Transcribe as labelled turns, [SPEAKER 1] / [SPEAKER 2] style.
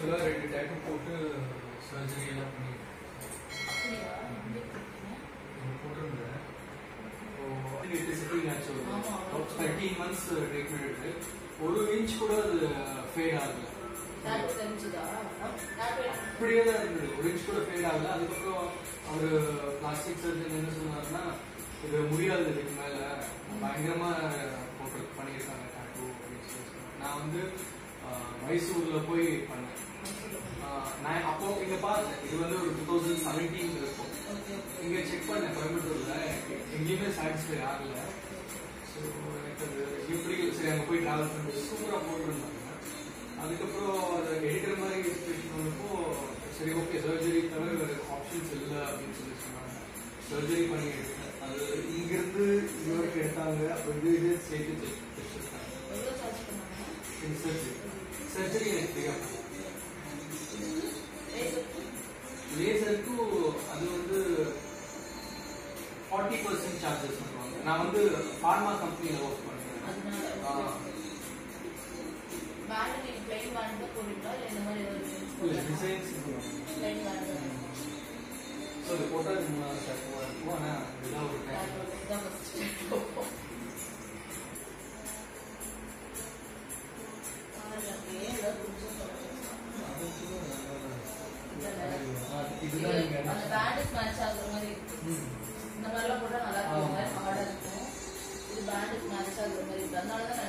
[SPEAKER 1] ஆக்சுவலாக ரெண்டு டேட்டு போட்டு சர்ஜரி எல்லாம் பண்ணி
[SPEAKER 2] அப்படியா? எப்படி இருக்கீங்க?
[SPEAKER 1] போட்டிருந்தேன் இட் இஸ் நேச்சுரல்
[SPEAKER 2] ஆமா.
[SPEAKER 1] தேர்ட்டீன் மந்த்ஸ் ட்ரீட்மெண்ட் இருக்கு ஒரு இன்ச் கூட அது ஃபேட் ஆகல
[SPEAKER 2] டாக்டர் தெரிஞ்சுதா? டாக்டர்
[SPEAKER 1] அப்படியே தான் இருந்தது ஒரு இன்ச் கூட ஃபேட் ஆகல அதுக்கப்புறம் அவர் பிளாஸ்டிக் சர்ஜன் என்ன சொன்னாருன்னா இது முடியாது இதுக்கு மேல பயங்கரமா போட்டு பண்ணியிருக்காங்க டாட்டூ அப்படின்னு சொல்லி சொன்னாங்க. நான் வந்து ஆஹ், மைசூர்ல போய் பண்ணேன் ஆஹ், நான் அப்போ இங்க பார்த்தேன் இது வந்து ஒரு டூ தௌசண்ட் செவன்டீன் இருக்கும்
[SPEAKER 2] ஓகே ஓகே
[SPEAKER 1] இங்க செக் பண்ணேன் கோயம்புத்தூர்ல எனக்கு எங்கேயுமே சாட்டிஸ்ஃபை ஆகல ஸோ எனக்கு அது எப்படி சரி அங்கே போய் ட்ராவல் பண்ணிட்டு சூப்பராக போட்டிருந்தாங்க அதுக்கப்புறம் அதை எடுக்கிற மாதிரி சுச்சுவேஷன் வந்தப்போ சரி ஓகே சர்ஜரி தவிர வேறு ஆப்ஷன்ஸ் இல்லை அப்படின்னு சொல்லி சொன்னாங்க சர்ஜரி பண்ணி எடுத்தேன் அது இங்கிருந்து இது வரைக்கும் எடுத்தாங்க அப்போ இது இது சேர்த்து வச்சிருக்காங்க
[SPEAKER 2] எவ்வளோ சார்ஜ் பண்ணாங்க
[SPEAKER 1] இந்த சர்ஜரி சர்ஜரி எனக்கு ஃப்ரீயாக
[SPEAKER 2] ரேசருக்கு
[SPEAKER 1] லேசருக்கு அது வந்து ஃபார்ட்டி பர்சன்ட் சார்ஜஸ் பண்ணுவாங்க நான் வந்து ஃபார்மா கம்பெனியில் ஒர்க் பண்ணுறேன்
[SPEAKER 2] அதனால பேண்ட் நீங்க பிளைன் பேண்ட் தான் போடுறீங்களா இல்லை இந்த மாதிரி ஏதாவது
[SPEAKER 1] டிசைன்ஸ்
[SPEAKER 2] பிளைன் பேண்ட்
[SPEAKER 1] ஸோ இது போட்டால் நம்ம தப்புவாக இருக்கும் ஆனால் இதுதான் ஒரு டைம்
[SPEAKER 2] தான் ஃபஸ்ட்டு
[SPEAKER 1] இதுதான் நீங்கள்
[SPEAKER 2] அந்த பேண்டுக்கு மேட்ச் ஆகுற மாதிரி இருக்கு இந்த மாதிரிலாம் போட்டா நல்லா இருக்கும் இந்த மாதிரி ஹார்டா இருக்கும் இது பேண்டுக்கு மேட்ச் ஆகுற மாதிரி இருக்கு அதனால தான்